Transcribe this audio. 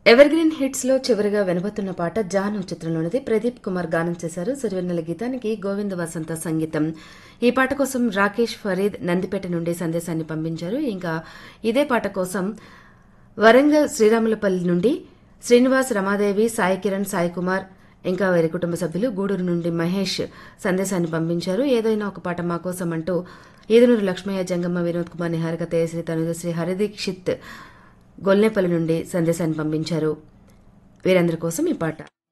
ever green hits లో చివరిగా వినబోతున్న పాట జాను చిత్రంలోనిది ప్రదీప్ కుమార్ గానం చేశారు సిరివెన్నెల గీతానికి గోవింద వసంత సంగీతం ఈ పాట కోసం రాకేష్ ఫరీద్ నందిపేట నుండి సందేశాన్ని పంపించారు ఇంకా ఇదే పాట కోసం వరంగల్ శ్రీరాములపల్లి నుండి శ్రీనివాస్ రమాదేవి సాయి కిరణ్ సాయి కుమార్ ఇంకా వారి కుటుంబ సభ్యులు గూడూరు నుండి మహేష్ సందేశాన్ని పంపించారు ఏదైనా ఒక పాట మా కోసం అంటూ ఈదునూరు లక్ష్మయ్య జంగమ్మ వినోద్ కుమార్ నిహారిక తేజశ్రీ తనుజశ్రీ హరిదీక్షిత్ గొల్నేపల్లి నుండి సందేశాన్ని పంపించారు వీరందరి కోసం ఈ పాట